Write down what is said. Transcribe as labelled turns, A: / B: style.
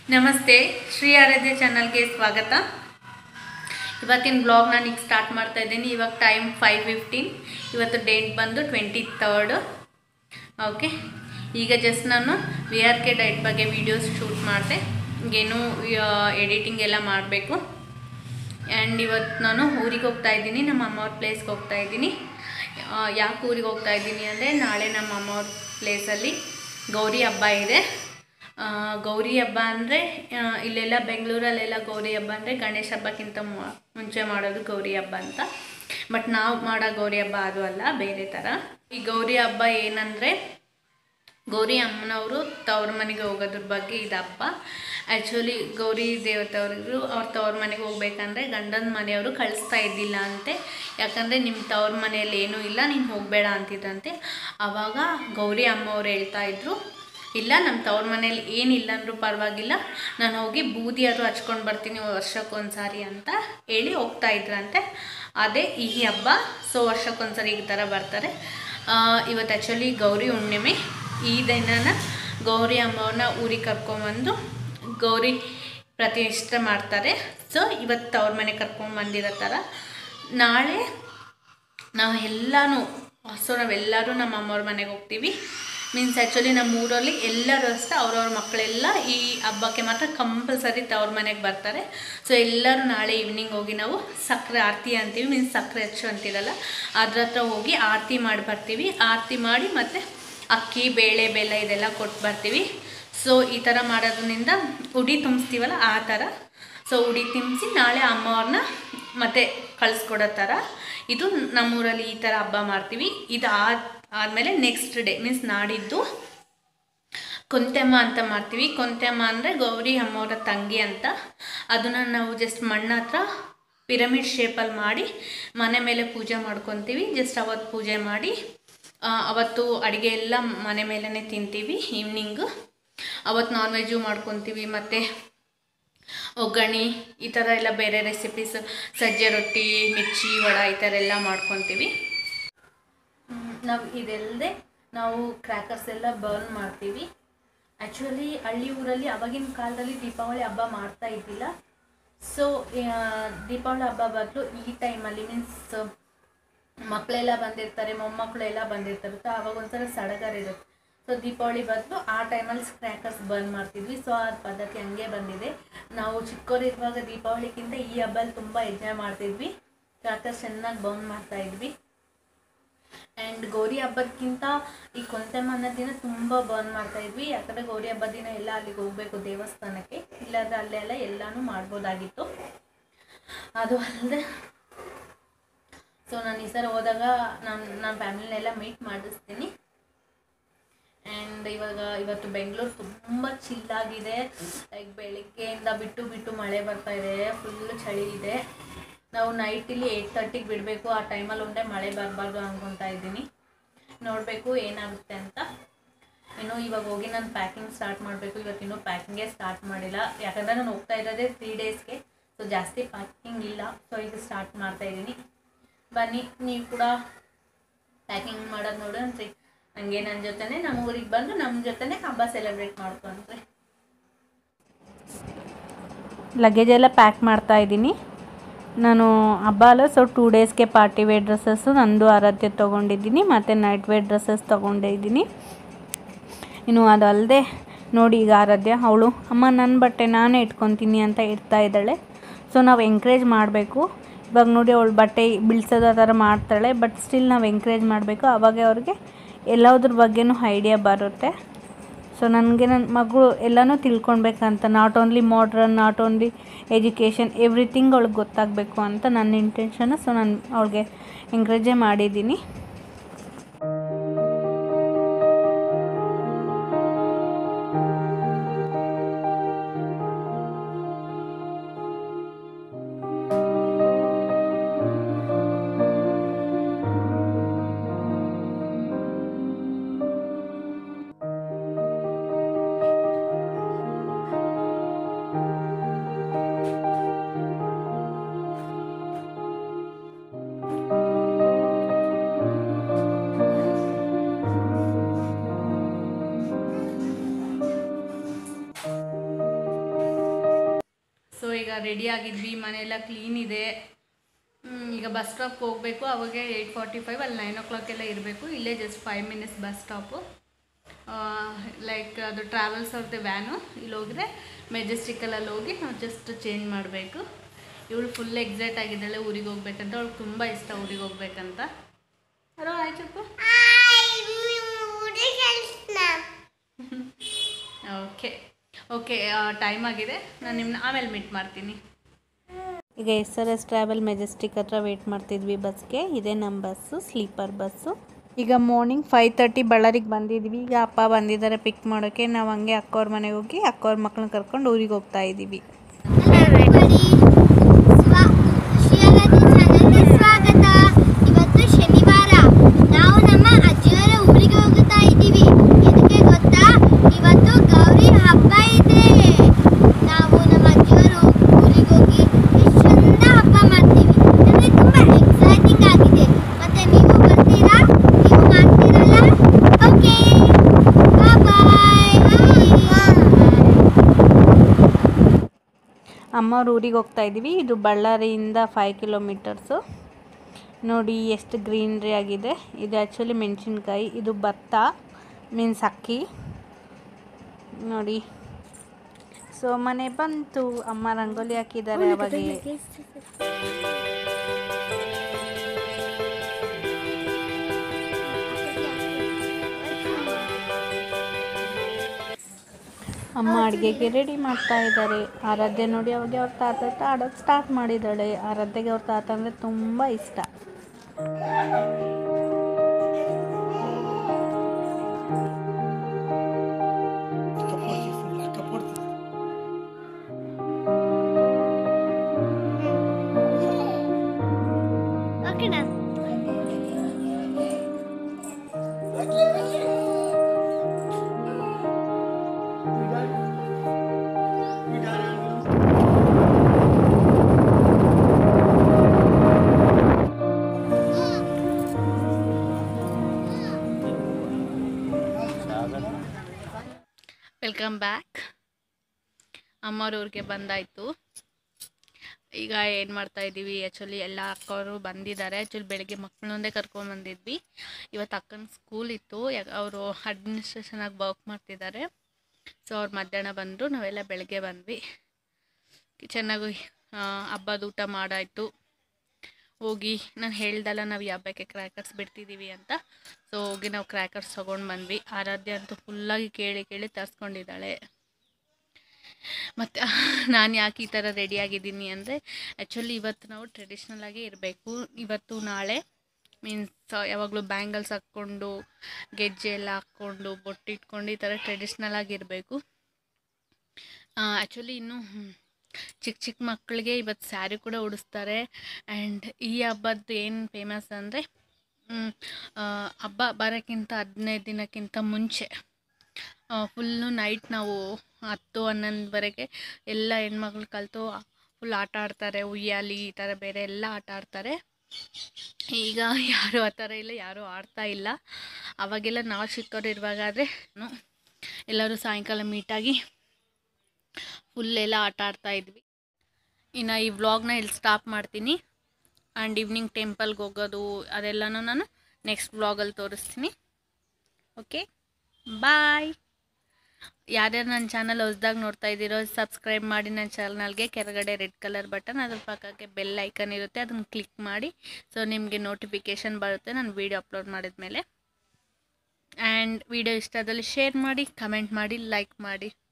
A: ನಮಸ್ತೆ ಶ್ರೀ ಆರಾಧ್ಯ ಚಾನಲ್ಗೆ ಸ್ವಾಗತ ಇವತ್ತಿನ ಬ್ಲಾಗ್ ನಾನು ಈಗ ಸ್ಟಾರ್ಟ್ ಮಾಡ್ತಾ ಇದ್ದೀನಿ ಇವಾಗ ಟೈಮ್ ಫೈವ್ ಫಿಫ್ಟೀನ್ ಇವತ್ತು ಡೇಟ್ ಬಂದು ಟ್ವೆಂಟಿ ತರ್ಡ್ ಓಕೆ ಈಗ ಜಸ್ಟ್ ನಾನು ವಿ ಆರ್ ಕೆ ಡೈಟ್ ಬಗ್ಗೆ ವೀಡಿಯೋಸ್ ಶೂಟ್ ಮಾಡಿದೆ ಏನು ಎಡಿಟಿಂಗ್ ಎಲ್ಲ ಮಾಡಬೇಕು ಆ್ಯಂಡ್ ಇವತ್ತು ನಾನು ಊರಿಗೆ ಹೋಗ್ತಾ ಇದ್ದೀನಿ ನಮ್ಮ ಅಮ್ಮವ್ರ ಪ್ಲೇಸ್ಗೆ ಹೋಗ್ತಾ ಇದ್ದೀನಿ ಯಾಕೆ ಊರಿಗೆ ಹೋಗ್ತಾ ಇದ್ದೀನಿ ಅಂದರೆ ನಾಳೆ ನಮ್ಮ ಅಮ್ಮವ್ರ ಪ್ಲೇಸಲ್ಲಿ ಗೌರಿ ಹಬ್ಬ ಇದೆ ಆ, ಗೌರಿ ಹಬ್ಬ ಅಂದರೆ ಇಲ್ಲೆಲ್ಲ ಬೆಂಗಳೂರಲ್ಲೆಲ್ಲ ಗೌರಿ ಹಬ್ಬ ಅಂದರೆ ಗಣೇಶ ಹಬ್ಬಕ್ಕಿಂತ ಮು- ಮುಂಚೆ ಮಾಡೋದು ಗೌರಿ ಹಬ್ಬ ಅಂತ ಬಟ್ ನಾವು ಮಾಡೋ ಗೌರಿ ಹಬ್ಬ ಅದು ಅಲ್ಲ ಬೇರೆ ಥರ ಈ ಗೌರಿ ಹಬ್ಬ ಏನಂದರೆ ಗೌರಿ ಅಮ್ಮನವರು ತವ್ರ ಮನೆಗೆ ಹೋಗೋದ್ರ ಬಗ್ಗೆ ಇದು ಹಬ್ಬ ಆ್ಯಕ್ಚುಲಿ ಗೌರಿ ದೇವತೆಯವರು ಅವ್ರ ತವ್ರ ಮನೆಗೆ ಹೋಗ್ಬೇಕಂದ್ರೆ ಗಂಡನ ಮನೆಯವರು ಕಳಿಸ್ತಾ ಇದ್ದಿಲ್ಲ ಅಂತೆ ಯಾಕಂದರೆ ನಿಮ್ಮ ತವ್ರ ಮನೆಯಲ್ಲಿ ಏನೂ ಇಲ್ಲ ನೀನು ಹೋಗಬೇಡ ಅಂತಿದ್ದಂತೆ ಆವಾಗ ಗೌರಿ ಅಮ್ಮವ್ರು ಹೇಳ್ತಾ ಇದ್ರು ಇಲ್ಲ ನಮ್ಮ ತವ್ರ ಮನೇಲಿ ಏನಿಲ್ಲ ಅಂದರೂ ಪರವಾಗಿಲ್ಲ ನಾನು ಹೋಗಿ ಬೂದಿಯಾದ್ರು ಹಚ್ಕೊಂಡು ಬರ್ತೀನಿ ವರ್ಷಕ್ಕೊಂದ್ಸಾರಿ ಅಂತ ಹೇಳಿ ಹೋಗ್ತಾ ಇದ್ರಂತೆ ಅದೇ ಈ ಹಬ್ಬ ಸೊ ವರ್ಷಕ್ಕೊಂದ್ಸರಿ ಈ ಥರ ಬರ್ತಾರೆ ಆ, ಇವತ್ತು ಆ್ಯಕ್ಚುಲಿ ಗೌರಿ ಹುಣ್ಣಿಮೆ ಈ ದಿನನ ಗೌರಿ ಅಮ್ಮವ್ರನ್ನ ಊರಿಗೆ ಕರ್ಕೊಂಬಂದು ಗೌರಿ ಪ್ರತಿಷ್ಠೆ ಮಾಡ್ತಾರೆ ಸೊ ಇವತ್ತು ಅವ್ರ ಮನೆ ಕರ್ಕೊಂಬಂದಿರೋ ಥರ ನಾಳೆ ನಾವು ಎಲ್ಲನೂ ಸೊ ನಾವೆಲ್ಲರೂ ನಮ್ಮ ಅಮ್ಮವ್ರ ಮನೆಗೆ ಹೋಗ್ತೀವಿ ಮೀನ್ಸ್ ಆ್ಯಕ್ಚುಲಿ ನಮ್ಮ ಊರಲ್ಲಿ ಎಲ್ಲರೂ ಅಷ್ಟೇ ಅವ್ರವ್ರ ಮಕ್ಕಳೆಲ್ಲ ಈ ಹಬ್ಬಕ್ಕೆ ಮಾತ್ರ ಕಂಪಲ್ಸರಿ ತವ್ರ ಮನೆಗೆ ಬರ್ತಾರೆ ಸೊ ಎಲ್ಲರೂ ನಾಳೆ ಈವ್ನಿಂಗ್ ಹೋಗಿ ನಾವು ಸಕ್ಕರೆ ಆರತಿ ಅಂತೀವಿ ಮೀನ್ಸ್ ಸಕ್ಕರೆ ಹಚ್ಚು ಅಂತಿರಲ್ಲ ಅದ್ರ ಹತ್ರ ಹೋಗಿ ಆರತಿ ಮಾಡಿ ಬರ್ತೀವಿ ಆರತಿ ಮಾಡಿ ಮತ್ತು ಅಕ್ಕಿ ಬೇಳೆ ಬೆಲ್ಲ ಇದೆಲ್ಲ ಕೊಟ್ಟು ಬರ್ತೀವಿ ಸೊ ಈ ಥರ ಮಾಡೋದ್ರಿಂದ ಉಡಿ ತುಂಬಿಸ್ತೀವಲ್ಲ ಆ ಥರ ಸೊ ಉಡಿ ತುಂಬಿಸಿ ನಾಳೆ ಅಮ್ಮವ್ರನ್ನ ಮತ್ತೆ ಕಳಿಸ್ಕೊಡೋ ಥರ ಇದು ನಮ್ಮೂರಲ್ಲಿ ಈ ಥರ ಹಬ್ಬ ಮಾಡ್ತೀವಿ ಇದು ಆದ ಆದಮೇಲೆ ನೆಕ್ಸ್ಟ್ ಡೇ ಮೀನ್ಸ್ ನಾಡಿದ್ದು ಕೊಂತೆಮ್ಮ ಅಂತ ಮಾಡ್ತೀವಿ ಕೊಂತೆಮ್ಮ ಅಂದರೆ ಗೌರಿ ಅಮ್ಮವರ ತಂಗಿ ಅಂತ ಅದನ್ನು ನಾವು ಜಸ್ಟ್ ಮಣ್ಣ ಹತ್ರ ಪಿರಮಿಡ್ ಶೇಪಲ್ಲಿ ಮಾಡಿ ಮನೆ ಮೇಲೆ ಪೂಜೆ ಮಾಡ್ಕೊತೀವಿ ಜಸ್ಟ್ ಅವತ್ತು ಪೂಜೆ ಮಾಡಿ ಆ, ಅವತ್ತು ಅಡುಗೆ ಎಲ್ಲ ಮನೆ ಮೇಲೇ ತಿಂತೀವಿ ಈವ್ನಿಂಗು ಅವತ್ತು ನಾನ್ ವೆಜ್ಜು ಮಾಡ್ಕೊತೀವಿ ಮತ್ತು ಒಗ್ಗರಣೆ ಈ ಥರ ಎಲ್ಲ ಬೇರೆ ರೆಸಿಪೀಸ್ ಸಜ್ಜೆ ರೊಟ್ಟಿ ಮಿರ್ಚಿ ವಡ ಈ ಥರ ಎಲ್ಲ ಮಾಡ್ಕೊತೀವಿ ನಾವು ಇದಲ್ಲದೆ ನಾವು ಕ್ರ್ಯಾಕರ್ಸ್ ಎಲ್ಲ ಬರ್ನ್ ಮಾಡ್ತೀವಿ ಆ್ಯಕ್ಚುಲಿ ಹಳ್ಳಿ ಊರಲ್ಲಿ ಅವಾಗಿನ ಕಾಲದಲ್ಲಿ ದೀಪಾವಳಿ ಹಬ್ಬ ಮಾಡ್ತಾ ಇದ್ದಿಲ್ಲ ಸೊ ದೀಪಾವಳಿ ಹಬ್ಬ ಬದಲು ಈ ಟೈಮಲ್ಲಿ ಮೀನ್ಸ್ ಮಕ್ಕಳೆಲ್ಲ ಬಂದಿರ್ತಾರೆ ಮೊಮ್ಮಕ್ಕಳೆಲ್ಲ ಬಂದಿರ್ತಾರೆ ಸೊ ಆವಾಗ ಒಂಥರ ಸಡಗರ ಇರುತ್ತೆ ಸೊ ದೀಪಾವಳಿ ಬದಲು ಆ ಟೈಮಲ್ಲಿ ಕ್ರ್ಯಾಕರ್ಸ್ ಬರ್ನ್ ಮಾಡ್ತಿದ್ವಿ ಸೊ ಆ ಪದ್ಧತಿ ಹಂಗೆ ಬಂದಿದೆ ನಾವು ಚಿಕ್ಕವರಿರುವಾಗ ದೀಪಾವಳಿಗಿಂತ ಈ ಹಬ್ಬಲ್ಲಿ ತುಂಬ ಎಂಜಾಯ್ ಮಾಡ್ತಿದ್ವಿ ಕ್ರ್ಯಾಕರ್ಸ್ ಚೆನ್ನಾಗಿ ಬರ್ನ್ ಮಾಡ್ತಾ ಇದ್ವಿ ಆ್ಯಂಡ್ ಗೌರಿ ಹಬ್ಬಕ್ಕಿಂತ ಈ ಕೊಂತೆಮ್ಮನ ದಿನ ತುಂಬ ಬರ್ನ್ ಮಾಡ್ತಾ ಇದ್ವಿ ಯಾಕಂದರೆ ಗೌರಿ ಹಬ್ಬದ ದಿನ ಎಲ್ಲ ಅಲ್ಲಿಗೆ ಹೋಗಬೇಕು ದೇವಸ್ಥಾನಕ್ಕೆ ಇಲ್ಲಾಂದ್ರೆ ಅಲ್ಲೇ ಎಲ್ಲ ಎಲ್ಲನೂ ಮಾಡ್ಬೋದಾಗಿತ್ತು ಅದು ಅಲ್ಲದೆ ಸೊ ನಾನು ಈ ಸಲ ಹೋದಾಗ ನಾನು ನನ್ನ ಫ್ಯಾಮಿಲಿನೆಲ್ಲ ಮೀಟ್ ಮಾಡಿಸ್ತೀನಿ ಆ್ಯಂಡ್ ಇವಾಗ ಇವತ್ತು ಬೆಂಗಳೂರು ತುಂಬ ಚಿಲ್ಲಾಗಿದೆ ಲೈಕ್ ಬೆಳಿಗ್ಗೆಯಿಂದ ಬಿಟ್ಟು ಬಿಟ್ಟು ಮಳೆ ಬರ್ತಾ ಇದೆ ಫುಲ್ಲು ಚಳಿ ಇದೆ ನಾವು ನೈಟ್ ಇಲ್ಲಿ ಏಯ್ಟ್ ತರ್ಟಿಗೆ ಬಿಡಬೇಕು ಆ ಟೈಮಲ್ಲಿ ಒಂದೇ ಮಳೆ ಬರಬಾರ್ದು ಅನ್ಕೊತಾ ಇದ್ದೀನಿ ನೋಡಬೇಕು ಏನಾಗುತ್ತೆ ಅಂತ ಇನ್ನು ಇವಾಗ ಹೋಗಿ ನಾನು ಪ್ಯಾಕಿಂಗ್ ಸ್ಟಾರ್ಟ್ ಮಾಡಬೇಕು ಇವತ್ತಿನ್ನೂ ಪ್ಯಾಕಿಂಗೇ ಸ್ಟಾರ್ಟ್ ಮಾಡಿಲ್ಲ ಯಾಕಂದರೆ ನಾನು ಹೋಗ್ತಾ ಇರೋದೇ ತ್ರೀ ಡೇಸ್ಗೆ ಸೊ ಜಾಸ್ತಿ ಪ್ಯಾಕಿಂಗ್ ಇಲ್ಲ ಸೊ ಈಗ ಸ್ಟಾರ್ಟ್ ಮಾಡ್ತಾ ಇದ್ದೀನಿ ಬನ್ನಿ ನೀವು ಕೂಡ ಪ್ಯಾಕಿಂಗ್ ಮಾಡೋದು ನೋಡೋಣ್ರಿ ನನಗೆ ನನ್ನ ಜೊತೆನೇ ನಮ್ಮ ಊರಿಗೆ ಬಂದು ನಮ್ಮ ಜೊತೆನೇ ಹಬ್ಬ ಸೆಲೆಬ್ರೇಟ್ ಮಾಡ್ಕೊಂಡ್ರಿ
B: ಲಗೇಜ್ ಎಲ್ಲ ಪ್ಯಾಕ್ ಮಾಡ್ತಾ ಇದ್ದೀನಿ ನಾನು ಹಬ್ಬ ಅಲ್ಲ ಸೊ ಟೂ ಡೇಸ್ಗೆ ಪಾರ್ಟಿ ವೇರ್ ಡ್ರೆಸ್ಸಸ್ಸು ನಂದು ಆರಾಧ್ಯ ತೊಗೊಂಡಿದ್ದೀನಿ ಮತ್ತು ನೈಟ್ ವೇರ್ ಡ್ರೆಸ್ಸಸ್ ತೊಗೊಂಡಿದ್ದೀನಿ ಇನ್ನು ಅದಲ್ಲದೆ ನೋಡಿ ಈಗ ಆರಾಧ್ಯ ಅವಳು ಅಮ್ಮ ನನ್ನ ಬಟ್ಟೆ ನಾನೇ ಇಟ್ಕೊತೀನಿ ಅಂತ ಇಡ್ತಾ ಇದ್ದಾಳೆ ಸೊ ನಾವು ಎಂಕರೇಜ್ ಮಾಡಬೇಕು ಇವಾಗ ನೋಡಿ ಅವಳು ಬಟ್ಟೆ ಬಿಳ್ಸೋದು ಆ ಥರ ಮಾಡ್ತಾಳೆ ಬಟ್ ಸ್ಟಿಲ್ ನಾವು ಎಂಕರೇಜ್ ಮಾಡಬೇಕು ಆವಾಗ ಅವ್ರಿಗೆ ಎಲ್ಲದ್ರ ಬಗ್ಗೆನೂ ಐಡಿಯಾ ಬರುತ್ತೆ ಸೊ ನನಗೆ ನನ್ನ ಮಗಳು ಎಲ್ಲನೂ ತಿಳ್ಕೊಳ್ಬೇಕಂತ not only modern not only education everything ಅವಳಿಗೆ ಗೊತ್ತಾಗಬೇಕು ಅಂತ ನನ್ನ ಇಂಟೆನ್ಷನು ಸೊ ನಾನು ಅವಳಿಗೆ ಎಂಕರೇಜೇ ಮಾಡಿದ್ದೀನಿ
A: ರೆಡಿ ಆಗಿದ್ವಿ ಮನೆಯೆಲ್ಲ ಕ್ಲೀನ್ ಇದೆ ಹ್ಮ್, ಈಗ ಬಸ್ ಸ್ಟಾಪ್ಗೆ ಹೋಗಬೇಕು ಅವಾಗ ಏಯ್ಟ್ ಫಾರ್ಟಿ ಫೈವ್ ಅಲ್ಲಿ ನೈನ್ ಓ ಕ್ಲಾಕೆಲ್ಲ ಇರಬೇಕು ಇಲ್ಲೇ just five minutes bus stop like ಅದು ಟ್ರಾವೆಲ್ಸ್ ಅವ್ರದ್ದು ವ್ಯಾನು ಇಲ್ಲಿ ಹೋದರೆ ಮೆಜೆಸ್ಟಿಕಲಲ್ಲಿ ಹೋಗಿ ನಾವು ಜಸ್ಟ್ ಚೇಂಜ್ ಮಾಡಬೇಕು ಇವಳು ಫುಲ್ ಎಕ್ಸೈಟ್ ಆಗಿದ್ದಾಳೆ ಊರಿಗೆ ಹೋಗ್ಬೇಕಂತ ಅವಳಿಗೆ ತುಂಬ ಇಷ್ಟ ಊರಿಗೆ ಹೋಗ್ಬೇಕಂತ ಅರೋ ಆಯ್ತಪ್ಪ ಓಕೆ ಓಕೆ ಟೈಮ್ ಆಗಿದೆ ನಾನು ನಿಮ್ಮನ್ನ ಆಮೇಲೆ ಮೀಟ್ ಮಾಡ್ತೀನಿ
B: ಈಗ S R S travel Majestic ಹತ್ರ ವೆಯ್ಟ್ ಮಾಡ್ತಿದ್ವಿ ಬಸ್ಗೆ ಇದೇ ನಮ್ಮ ಬಸ್ಸು ಸ್ಲೀಪರ್ ಬಸ್ಸು ಈಗ ಮಾರ್ನಿಂಗ್ ಫೈವ್ ತರ್ಟಿ ಬಳ್ಳಾರಿಗೆ ಬಂದಿದ್ವಿ ಈಗ ಅಪ್ಪ ಬಂದಿದ್ದಾರೆ ಪಿಕ್ ಮಾಡೋಕ್ಕೆ ನಾವು ಹಂಗೆ ಅಕ್ಕವ್ರ ಮನೆಗೆ ಹೋಗಿ ಅಕ್ಕವ್ರ ಮಕ್ಕಳನ್ನ ಕರ್ಕೊಂಡು ಊರಿಗೆ ಹೋಗ್ತಾ ಇದ್ದೀವಿ
C: ಸ್ವಾಗತ ಇವತ್ತು ಶನಿವಾರ ನಾವು ನಮ್ಮ ಅಜ್ಜಿಯವರ ಊರಿಗೆ ಹೋಗುತ್ತಾ ಇದ್ದೀವಿ ಎದಕ್ಕೆ ಗೊತ್ತಾ ಇವತ್ತು ಗೌರಿ ಹಬ್ಬ ಇದೆ ನಾವು ನಮ್ಮ ಅಜ್ಜಿಯವರ ಊರಿಗೆ ಹೋಗಿ ಎಷ್ಟು ಚಂದ ಹಬ್ಬ ಮಾಡ್ತೀವಿ ನನಗೆ ತುಂಬಾ ಎಕ್ಸೈಟಿಂಗ್ ಆಗಿದೆ ಮತ್ತೆ ನೀವು ಬರ್ತೀರಾ ನೀವು ಮಾಡ್ತೀರಲ್ಲ ಓಕೆ ಬಾಯ್
B: ಅಮ್ಮವ್ರ ಊರಿಗೆ ಹೋಗ್ತಾ ಇದ್ದೀವಿ ಇದು ಬಳ್ಳಾರಿಯಿಂದ ಫೈವ್ ಕಿಲೋಮೀಟರ್ಸು ನೋಡಿ ಎಷ್ಟು ಗ್ರೀನ್ರಿ ಆಗಿದೆ ಇದು ಆ್ಯಕ್ಚುಲಿ ಮೆಣಸಿನ್ಕಾಯಿ ಇದು ಭತ್ತ ಮೀನ್ಸ್ ಅಕ್ಕಿ ನೋಡಿ ಸೊ ಮನೆ ಬಂತು ಅಮ್ಮ ರಂಗೋಲಿ ಹಾಕಿದ್ದಾರೆ ಅವಾಗೆ ಅಮ್ಮ ಅಡುಗೆಗೆ ರೆಡಿ ಮಾಡ್ತಾ ಇದ್ದಾರೆ ಆರಾಧ್ಯ ನೋಡಿ ಅವಾಗ ಅವ್ರ ತಾತ ಹತ್ರ ಆಡೋದು ಸ್ಟಾರ್ಟ್ ಮಾಡಿದ್ದಾಳೆ ಆರಾಧ್ಯಗೆ ಅವ್ರ ತಾತ ಅಂದರೆ ತುಂಬ ಇಷ್ಟ
C: ಓಕೆನಾ
A: ವೆಲ್ಕಮ್ ಬ್ಯಾಕ್ ಅಮ್ಮವ್ರ ಊರಿಗೆ ಬಂದಾಯಿತು ಈಗ ಏನು ಮಾಡ್ತಾ ಇದ್ದೀವಿ ಆ್ಯಕ್ಚುಲಿ ಎಲ್ಲ ಅಕ್ಕವರು ಬಂದಿದ್ದಾರೆ ಆ್ಯಕ್ಚುಲಿ ಬೆಳಗ್ಗೆ ಮಕ್ಕಳನ್ನೊಂದೇ ಕರ್ಕೊಂಡು ಬಂದಿದ್ವಿ ಇವತ್ತು ಅಕ್ಕನ ಸ್ಕೂಲ್ ಇತ್ತು ಅವರು ಅಡ್ಮಿನಿಸ್ಟ್ರೇಷನಾಗಿ ವರ್ಕ್ ಮಾಡ್ತಿದ್ದಾರೆ ಸೊ ಅವ್ರು ಮಧ್ಯಾಹ್ನ ಬಂದರು ನಾವೆಲ್ಲ ಬೆಳಗ್ಗೆ ಬಂದ್ವಿ ಚೆನ್ನಾಗಿ ಹಬ್ಬದ ಊಟ ಮಾಡಾಯಿತು ಹೋಗಿ ನಾನು ಹೇಳ್ದಲ್ಲ ನಾವು ಈ ಹಬ್ಬಕ್ಕೆ ಕ್ರ್ಯಾಕರ್ಸ್ ಬಿಡ್ತಿದ್ದೀವಿ ಅಂತ ಸೊ ಹೋಗಿ ನಾವು ಕ್ರ್ಯಾಕರ್ಸ್ ತೊಗೊಂಡು ಬಂದ್ವಿ ಆರಾಧ್ಯ ಅಂತೂ ಫುಲ್ಲಾಗಿ ಕೇಳಿ ಕೇಳಿ ತರಿಸ್ಕೊಂಡಿದ್ದಾಳೆ ಮತ್ತು ನಾನು ಯಾಕೆ ಈ ಥರ ರೆಡಿ ಆಗಿದ್ದೀನಿ ಅಂದರೆ ಆ್ಯಕ್ಚುಲಿ ಇವತ್ತು ನಾವು ಟ್ರೆಡಿಷ್ನಲ್ ಆಗಿ ಇರಬೇಕು ಇವತ್ತು ನಾಳೆ ಮೀನ್ಸ್ ಯಾವಾಗಲೂ ಬ್ಯಾಂಗಲ್ಸ್ ಹಾಕ್ಕೊಂಡು ಗೆಜ್ಜೆ ಎಲ್ಲ ಹಾಕ್ಕೊಂಡು ಬೊಟ್ಟಿಟ್ಕೊಂಡು ಈ ಥರ ಟ್ರೆಡಿಷ್ನಲ್ ಆಗಿರಬೇಕು ಆ್ಯಕ್ಚುಲಿ ಇನ್ನು ಹ್ಮ್, ಚಿಕ್ಕ ಚಿಕ್ಕ ಮಕ್ಕಳಿಗೆ ಇವತ್ತು ಸ್ಯಾರಿ ಕೂಡ ಉಡಿಸ್ತಾರೆ ಆ್ಯಂಡ್ ಈ ಹಬ್ಬದ್ದು ಏನು ಫೇಮಸ್ ಅಂದರೆ ಹಬ್ಬ ಬರೋಕ್ಕಿಂತ ಹದಿನೈದು ದಿನಕ್ಕಿಂತ ಮುಂಚೆ ಫುಲ್ಲು ನೈಟ್ ನಾವು ಹತ್ತು ಹನ್ನೊಂದುವರೆಗೆ ಎಲ್ಲ ಹೆಣ್ಮಕ್ಳು ಕಲಿತು ಫುಲ್ ಆಟ ಆಡ್ತಾರೆ ಉಯ್ಯಾಲಿ ಈ ಥರ ಬೇರೆ ಎಲ್ಲ ಆಟ ಆಡ್ತಾರೆ ಈಗ ಯಾರು ಆ ಥರ ಇಲ್ಲ ಯಾರೂ ಆಡ್ತಾ ಇಲ್ಲ ಅವಾಗೆಲ್ಲ ನಾವು ಚಿಕ್ಕವ್ರು ಇರುವಾಗಾದರೆ ಎಲ್ಲರೂ ಸಾಯಂಕಾಲ ಮೀಟಾಗಿ ಫುಲ್ ಎಲ್ಲ ಆಟ ಆಡ್ತಾ ಇದ್ವಿ ಇನ್ನು ಈ ವ್ಲಾಗ್ನ ಇಲ್ಲಿ ಸ್ಟಾಪ್ ಮಾಡ್ತೀನಿ ಆ್ಯಂಡ್ ಈವ್ನಿಂಗ್ ಟೆಂಪಲ್ಗೆ ಹೋಗೋದು ಅದೆಲ್ಲನೂ ನಾನು ನೆಕ್ಸ್ಟ್ ವ್ಲಾಗಲ್ಲಿ ತೋರಿಸ್ತೀನಿ ಓಕೆ ಬಾಯ್ ಯಾರ್ಯಾರು ನನ್ನ ಚಾನಲ್ ಹೊಸ್ದಾಗಿ ನೋಡ್ತಾ ಇದ್ದೀರೋ ಸಬ್ಸ್ಕ್ರೈಬ್ ಮಾಡಿ ನನ್ನ ಚಾನಲ್ಗೆ ಕೆಳಗಡೆ ರೆಡ್ ಕಲರ್ ಬಟನ್ ಅದ್ರ ಪಕ್ಕಕ್ಕೆ ಬೆಲ್ ಐಕನ್ ಇರುತ್ತೆ ಅದನ್ನು ಕ್ಲಿಕ್ ಮಾಡಿ ಸೊ ನಿಮಗೆ ನೋಟಿಫಿಕೇಷನ್ ಬರುತ್ತೆ ನಾನು ವೀಡಿಯೋ ಅಪ್ಲೋಡ್ ಮಾಡಿದ ಮೇಲೆ ಆ್ಯಂಡ್ ವಿಡಿಯೋ ಇಷ್ಟ ಆದಲ್ಲಿ ಶೇರ್ ಮಾಡಿ ಕಮೆಂಟ್ ಮಾಡಿ ಲೈಕ್ ಮಾಡಿ